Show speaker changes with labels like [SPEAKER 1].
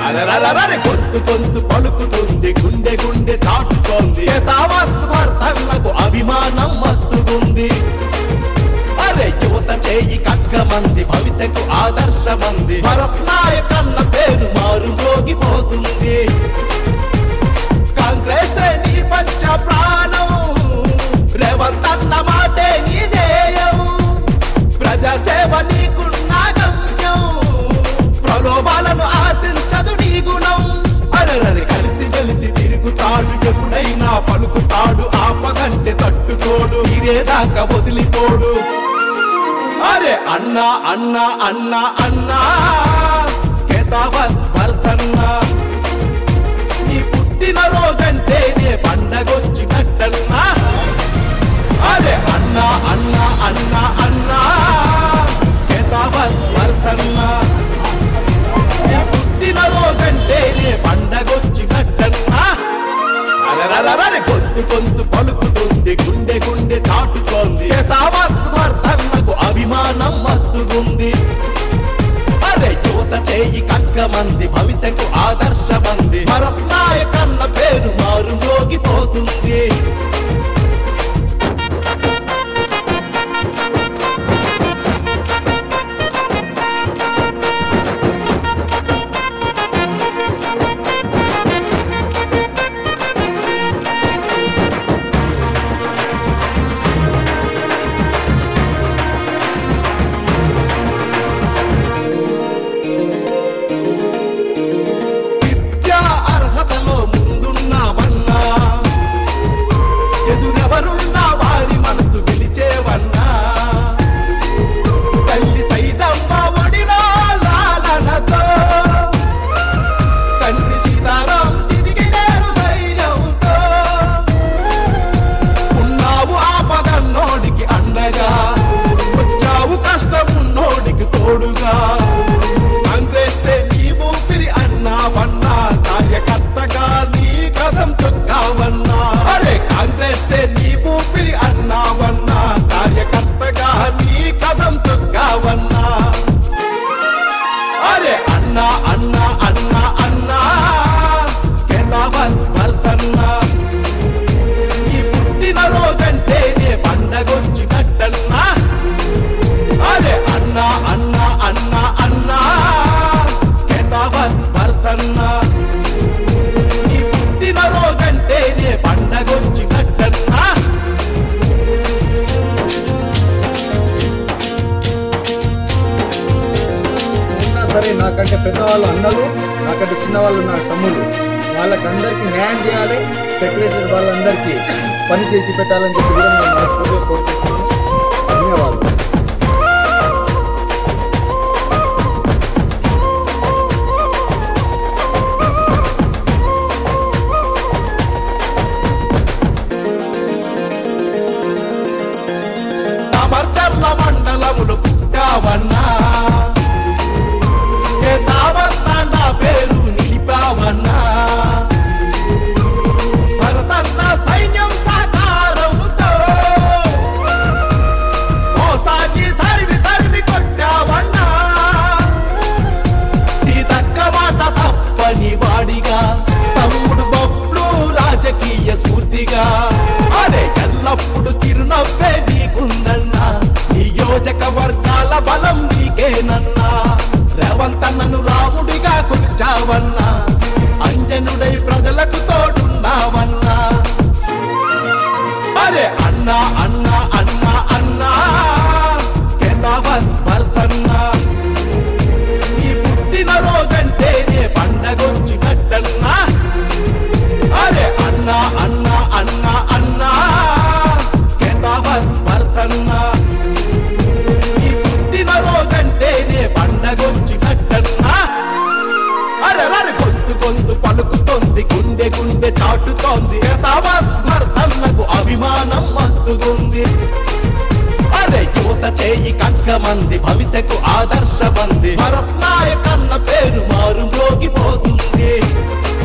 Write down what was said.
[SPEAKER 1] అరరరరరే గొంతు గొంతు పలుకుతుంది గుండె గుండె దాటుతోంది తావత్ భర్తలకు అభిమానం మస్తుగుంది అరే యువత చేయి కక్కమంది భవితకు ఆదర్శమంది భరత్ నాయక్ అన్న పేరు మారు మోగిపోతుంది కాంగ్రెస్ నీ పంచ ప్రాణం రేవంత్ అన్న మాటే నీ ధ్యేయం ప్రజాసేవ నీకున్న గమ్యం ప్రలోభాలను ఆశించదు నీ గుణం అరరని కలిసి కలిసి తిరుగుతాడు ఎప్పుడైనా పలుకుతాడు ఆపదంటే తట్టుకోడు తీరేదాకా వదిలిపోడు అరే అన్నా అన్నా అన్నా అన్నా కేతావత్ భర్తన్నా నీ పుట్టిన రోజంటే నే పండగొచ్చినట్టన్నా అరే అన్నా అన్నా అన్నా అన్నా కేతావత్ భర్తన్నా నీ పుట్టిన రోజంటే నే పండగొచ్చినట్టన్నా అరరరరరే గొంతు గొంతు పలుకుతుంది గుండె గుండె దాటుతోంది తావత్ భర్తన్నకు అభిమానం మస్తుగుంది అరే యువత చేయి కక్కమంది భవితకు ఆదర్శమంది భరత్ నాయక్ అన్న పేరు మారు మోగిపోతుంది విద్యా అర్హతలో ముందున్నావన్నా ఎదురెవరున్నా వారి మనసు గెలిచేవన్నా తల్లి సైదమ్మ ఒడిలో లాలనతో తండ్రి సీతారాం చిటికినేరు ధైర్యంతో ఉన్నావు ఆపదన్నోడికి అండగా వచ్చావు కష్టమున్నోడికి తోడుగా కాంగ్రెస్ నీ ఊపిరి అన్నావన్నా కార్యకర్తగా నీ కథం తొక్కావన్నా అరే కాంగ్రెస్ నీ ఊపిరి అన్నావన్నా కార్యకర్తగా నీ కథం తొక్కావన్నా అరే అన్నా అన్నా అన్నా అన్నా కేతావత్ భర్తన్నా నీ పుట్టిన రోజంటే నే పండగొచ్చినట్టన్నా అరే అన్నా అన్నా అన్నా అన్నా కేతావత్ భర్తన్నా నీ పుట్టిన రోజంటే నే పండగొచ్చినట్టన్నా
[SPEAKER 2] ఉన్నా సరే నాకంటే పెద్దవాళ్ళు అన్నలు నాకంటే చిన్నవాళ్ళు నా తమ్ముళ్ళు వాళ్ళకందరికీ న్యాయం చేయాలి సెక్రటరీ వాళ్ళందరికీ పని చేసి పెట్టాలని చెప్పి కూడా నేను మనస్ఫూర్తిగా కోరుకుంటున్నాను ధన్యవాదాలు
[SPEAKER 1] తమర్చర్ల మండలములు పుట్టావన్నా ఏ తావత్తాండ పేరు నిలిపావన్నా భరతన్న సైన్యం సాకారంతో మోసాన్ని తరిమి తరిమి కొట్టావన్నా సీతక్క మాట తప్పని వాడిగా తమ్ముడు బొట్లు రాజకీయ స్ఫూర్తిగా అరే ఎల్లప్పుడు చిరునవ్వే నీకుందన్నా నియోజకవర్గాల బలం నీకేనన్నా రేవంతన్నను రాముడిగా కొలిచావన్నా అంజనుడై ప్రజలకు తోడున్నావన్నా అరే అన్నా అన్నా అన్నా అన్నా కేతావత్ భర్తన్నా నీ పుట్టిన రోజంటే నే పండగొచ్చినట్టన్నా అరే అన్నా అన్నా అన్నా అన్నా కేతావత్ భర్తన్నా నీ పుట్టిన రోజంటే నే పండగొచ్చినట్టన్నా అరే అరే గొంతు గొంతు పలుకుతోంది గుండె గుండె చాటుతోంది కేతావత్ భర్తన్నకు అభిమానం మస్తుగుంది అరే యువత చేయి కక్కమంది భవితకు ఆదర్శమంది భరత్ నాయక్ అన్న పేరు మారు మోగిపోతుంది